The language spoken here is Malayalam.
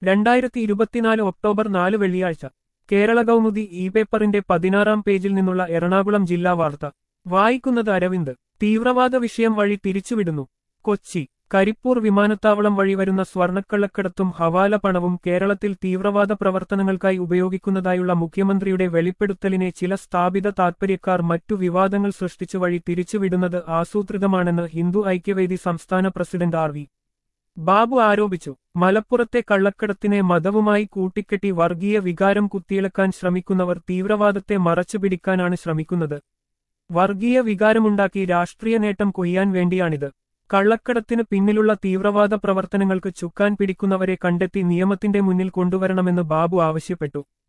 രണ്ടായിരത്തി ഇരുപത്തിനാല് ഒക്ടോബർ നാല് വെള്ളിയാഴ്ച കേരള കൗമുദി ഇ പേപ്പറിന്റെ പതിനാറാം പേജിൽ നിന്നുള്ള എറണാകുളം ജില്ലാ വാർത്ത വായിക്കുന്നത് അരവിന്ദ് തീവ്രവാദ വിഷയം വഴി തിരിച്ചുവിടുന്നു കൊച്ചി കരിപ്പൂർ വിമാനത്താവളം വഴി വരുന്ന സ്വർണ്ണക്കള്ളക്കടത്തും ഹവാല പണവും കേരളത്തിൽ തീവ്രവാദ പ്രവർത്തനങ്ങൾക്കായി ഉപയോഗിക്കുന്നതായുള്ള മുഖ്യമന്ത്രിയുടെ വെളിപ്പെടുത്തലിനെ ചില സ്ഥാപിത താൽപര്യക്കാർ മറ്റു വിവാദങ്ങൾ സൃഷ്ടിച്ചു വഴി തിരിച്ചുവിടുന്നത് ആസൂത്രിതമാണെന്ന് ഹിന്ദു ഐക്യവേദി സംസ്ഥാന പ്രസിഡന്റ് ആർ വി ബാബു ആരോപിച്ചു മലപ്പുറത്തെ കള്ളക്കടത്തിനെ മതവുമായി കൂട്ടിക്കെട്ടി വർഗീയ വികാരം കുത്തിയിളക്കാൻ ശ്രമിക്കുന്നവർ തീവ്രവാദത്തെ മറച്ചുപിടിക്കാനാണ് ശ്രമിക്കുന്നത് വർഗീയ വികാരമുണ്ടാക്കി രാഷ്ട്രീയ നേട്ടം കൊയ്യാൻ വേണ്ടിയാണിത് കള്ളക്കടത്തിന് പിന്നിലുള്ള തീവ്രവാദ പ്രവർത്തനങ്ങൾക്ക് ചുക്കാൻ പിടിക്കുന്നവരെ കണ്ടെത്തി നിയമത്തിന്റെ മുന്നിൽ കൊണ്ടുവരണമെന്ന് ബാബു ആവശ്യപ്പെട്ടു